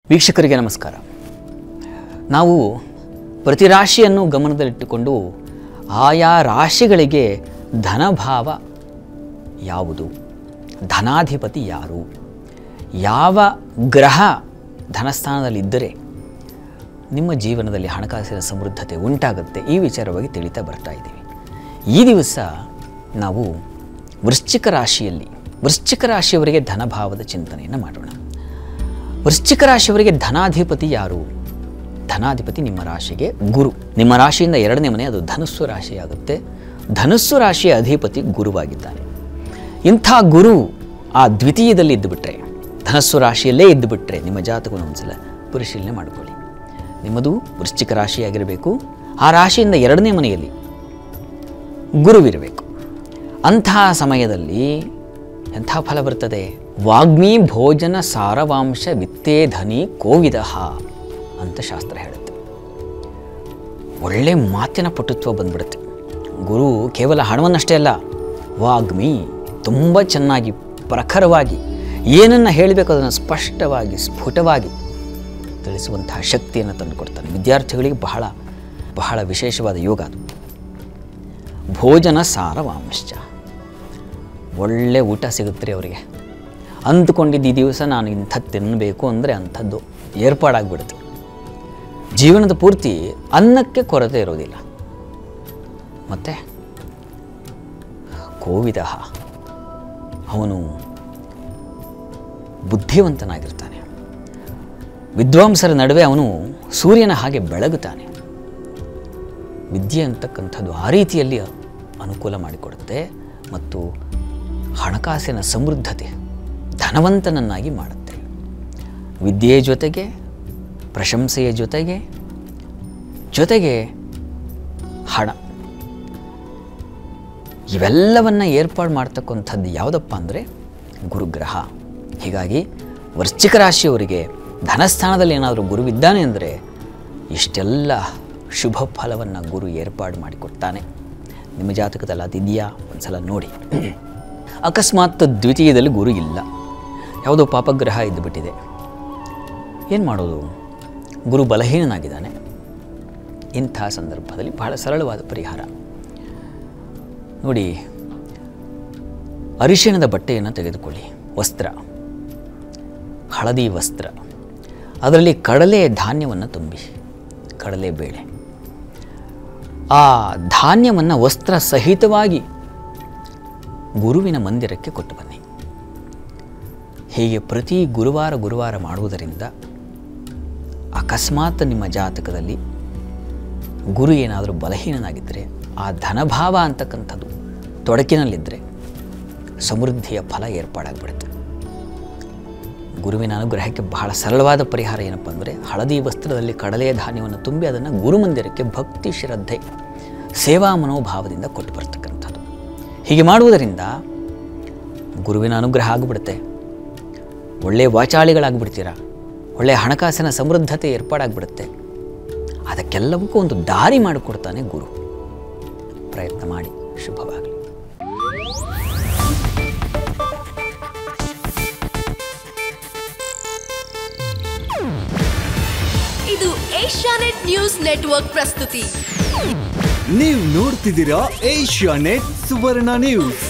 ವೀಕ್ಷಕರಿಗೆ ನಮಸ್ಕಾರ ನಾವು ಪ್ರತಿ ರಾಶಿಯನ್ನು ಗಮನದಲ್ಲಿಟ್ಟುಕೊಂಡು ಆಯಾ ರಾಶಿಗಳಿಗೆ ಧನಭಾವ ಯಾವುದು ಧನಾಧಿಪತಿ ಯಾರು ಯಾವ ಗ್ರಹ ಧನಸ್ಥಾನದಲ್ಲಿದ್ದರೆ ನಿಮ್ಮ ಜೀವನದಲ್ಲಿ ಹಣಕಾಸಿನ ಸಮೃದ್ಧತೆ ಉಂಟಾಗುತ್ತೆ ಈ ವಿಚಾರವಾಗಿ ತಿಳಿತಾ ಬರ್ತಾ ಇದ್ದೀವಿ ಈ ದಿವಸ ನಾವು ವೃಶ್ಚಿಕ ರಾಶಿಯಲ್ಲಿ ವೃಶ್ಚಿಕ ರಾಶಿಯವರಿಗೆ ಧನಭಾವದ ಚಿಂತನೆಯನ್ನು ಮಾಡೋಣ ವೃಶ್ಚಿಕ ರಾಶಿಯವರಿಗೆ ಧನಾಧಿಪತಿ ಯಾರು ಧನಾಧಿಪತಿ ನಿಮ್ಮ ರಾಶಿಗೆ ಗುರು ನಿಮ್ಮ ರಾಶಿಯಿಂದ ಎರಡನೇ ಮನೆ ಅದು ಧನುಸ್ಸು ರಾಶಿಯಾಗುತ್ತೆ ಧನುಸ್ಸು ರಾಶಿಯ ಅಧಿಪತಿ ಗುರುವಾಗಿದ್ದಾನೆ ಇಂಥ ಗುರು ಆ ದ್ವಿತೀಯದಲ್ಲಿ ಇದ್ದುಬಿಟ್ರೆ ಧನಸ್ಸು ರಾಶಿಯಲ್ಲೇ ಇದ್ದುಬಿಟ್ರೆ ನಿಮ್ಮ ಜಾತಕವನ್ನು ಒಂದ್ಸಲ ಪರಿಶೀಲನೆ ಮಾಡಿಕೊಳ್ಳಿ ನಿಮ್ಮದು ವೃಶ್ಚಿಕ ರಾಶಿಯಾಗಿರಬೇಕು ಆ ರಾಶಿಯಿಂದ ಎರಡನೇ ಮನೆಯಲ್ಲಿ ಗುರುವಿರಬೇಕು ಅಂತಹ ಸಮಯದಲ್ಲಿ ಎಂಥ ಫಲ ಬರ್ತದೆ ವಾಗ್ಮಿ ಭೋಜನ ಸಾರವಾಂಶ ವಿತ್ತೇ ಧನಿ ಕೋವಿದಃ ಅಂತ ಶಾಸ್ತ್ರ ಹೇಳುತ್ತೆ ಒಳ್ಳೆ ಮಾತಿನ ಪಟುತ್ವ ಬಂದ್ಬಿಡುತ್ತೆ ಗುರು ಕೇವಲ ಹಣವನ್ನಷ್ಟೇ ಅಲ್ಲ ವಾಗ್ಮಿ ತುಂಬ ಚೆನ್ನಾಗಿ ಪ್ರಖರವಾಗಿ ಏನನ್ನು ಹೇಳಬೇಕು ಅದನ್ನು ಸ್ಪಷ್ಟವಾಗಿ ಸ್ಫುಟವಾಗಿ ತಿಳಿಸುವಂತಹ ಶಕ್ತಿಯನ್ನು ತಂದುಕೊಡ್ತಾನೆ ವಿದ್ಯಾರ್ಥಿಗಳಿಗೆ ಬಹಳ ಬಹಳ ವಿಶೇಷವಾದ ಯೋಗ ಅದು ಭೋಜನ ಸಾರವಾಂಶ ಒಳ್ಳೆ ಊಟ ಸಿಗುತ್ತೆ ರೀ ಅವರಿಗೆ ಅಂದ್ಕೊಂಡಿದ್ದು ಈ ದಿವಸ ನಾನು ಇಂಥದ್ದು ತಿನ್ನಬೇಕು ಅಂದರೆ ಅಂಥದ್ದು ಏರ್ಪಾಡಾಗ್ಬಿಡುತ್ತೆ ಜೀವನದ ಪೂರ್ತಿ ಅನ್ನಕ್ಕೆ ಕೊರತೆ ಇರೋದಿಲ್ಲ ಮತ್ತು ಕೋವಿದ ಅವನು ಬುದ್ಧಿವಂತನಾಗಿರ್ತಾನೆ ವಿದ್ವಾಂಸರ ನಡುವೆ ಅವನು ಸೂರ್ಯನ ಹಾಗೆ ಬೆಳಗುತ್ತಾನೆ ವಿದ್ಯೆ ಅಂತಕ್ಕಂಥದ್ದು ಆ ರೀತಿಯಲ್ಲಿ ಅನುಕೂಲ ಮಾಡಿಕೊಡುತ್ತೆ ಮತ್ತು ಹಣಕಾಸಿನ ಸಮೃದ್ಧತೆ ಧನವಂತನನ್ನಾಗಿ ಮಾಡುತ್ತೆ ವಿದ್ಯೆಯ ಜೊತೆಗೆ ಪ್ರಶಂಸೆಯ ಜೊತೆಗೆ ಜೊತೆಗೆ ಹಣ ಇವೆಲ್ಲವನ್ನು ಏರ್ಪಾಡು ಮಾಡ್ತಕ್ಕಂಥದ್ದು ಯಾವುದಪ್ಪ ಅಂದರೆ ಗುರುಗ್ರಹ ಹೀಗಾಗಿ ವೃಶ್ಚಿಕ ರಾಶಿಯವರಿಗೆ ಧನಸ್ಥಾನದಲ್ಲಿ ಏನಾದರೂ ಗುರುವಿದ್ದಾನೆ ಅಂದರೆ ಇಷ್ಟೆಲ್ಲ ಶುಭ ಫಲವನ್ನು ಗುರು ಏರ್ಪಾಡು ಮಾಡಿಕೊಡ್ತಾನೆ ನಿಮ್ಮ ಜಾತಕದಲ್ಲಿ ಅದಿದೆಯಾ ಒಂದ್ಸಲ ನೋಡಿ ಅಕಸ್ಮಾತ್ ದ್ವಿತೀಯದಲ್ಲಿ ಗುರು ಇಲ್ಲ ಯಾವುದೋ ಪಾಪಗ್ರಹ ಇದ್ದುಬಿಟ್ಟಿದೆ ಏನು ಮಾಡೋದು ಗುರು ಬಲಹೀನನಾಗಿದ್ದಾನೆ ಇಂಥ ಸಂದರ್ಭದಲ್ಲಿ ಬಹಳ ಸರಳವಾದ ಪರಿಹಾರ ನೋಡಿ ಅರಿಶಿಣದ ಬಟ್ಟೆಯನ್ನು ತೆಗೆದುಕೊಳ್ಳಿ ವಸ್ತ್ರ ಹಳದಿ ವಸ್ತ್ರ ಅದರಲ್ಲಿ ಕಡಲೆ ಧಾನ್ಯವನ್ನು ತುಂಬಿ ಕಡಲೆ ಬೇಳೆ ಆ ಧಾನ್ಯವನ್ನು ವಸ್ತ್ರ ಸಹಿತವಾಗಿ ಗುರುವಿನ ಮಂದಿರಕ್ಕೆ ಕೊಟ್ಟು ಬನ್ನಿ ಹೀಗೆ ಪ್ರತಿ ಗುರುವಾರ ಗುರುವಾರ ಮಾಡುವುದರಿಂದ ಅಕಸ್ಮಾತ್ ನಿಮ್ಮ ಜಾತಕದಲ್ಲಿ ಗುರು ಏನಾದರೂ ಬಲಹೀನನಾಗಿದ್ದರೆ ಆ ಧನಭಾವ ಅಂತಕ್ಕಂಥದ್ದು ತೊಡಕಿನಲ್ಲಿದ್ದರೆ ಸಮೃದ್ಧಿಯ ಫಲ ಏರ್ಪಾಡಾಗ್ಬಿಡುತ್ತೆ ಗುರುವಿನ ಅನುಗ್ರಹಕ್ಕೆ ಬಹಳ ಸರಳವಾದ ಪರಿಹಾರ ಏನಪ್ಪ ಅಂದರೆ ಹಳದಿ ವಸ್ತ್ರದಲ್ಲಿ ಕಡಲೆಯ ಧಾನ್ಯವನ್ನು ತುಂಬಿ ಅದನ್ನು ಗುರುಮಂದಿರಕ್ಕೆ ಭಕ್ತಿ ಶ್ರದ್ಧೆ ಸೇವಾ ಮನೋಭಾವದಿಂದ ಕೊಟ್ಟು ಬರ್ತಕ್ಕಂಥದ್ದು ಹೀಗೆ ಮಾಡುವುದರಿಂದ ಗುರುವಿನ ಅನುಗ್ರಹ ಆಗಿಬಿಡುತ್ತೆ ಒಳ್ಳೆಯ ವಾಚಾಳಿಗಳಾಗ್ಬಿಡ್ತೀರಾ ಒಳ್ಳೆಯ ಹಣಕಾಸಿನ ಸಮೃದ್ಧತೆ ಏರ್ಪಾಡಾಗ್ಬಿಡುತ್ತೆ ಅದಕ್ಕೆಲ್ಲವಕ್ಕೂ ಒಂದು ದಾರಿ ಮಾಡಿಕೊಡ್ತಾನೆ ಗುರು ಪ್ರಯತ್ನ ಮಾಡಿ ಶುಭವಾಗಲಿ ಇದು ಏಷ್ಯಾನೆಟ್ ನ್ಯೂಸ್ ನೆಟ್ವರ್ಕ್ ಪ್ರಸ್ತುತಿ ನೀವು ನೋಡ್ತಿದ್ದೀರಾ ಏಷ್ಯಾ ನೆಟ್ ಸುವರ್ಣ ನ್ಯೂಸ್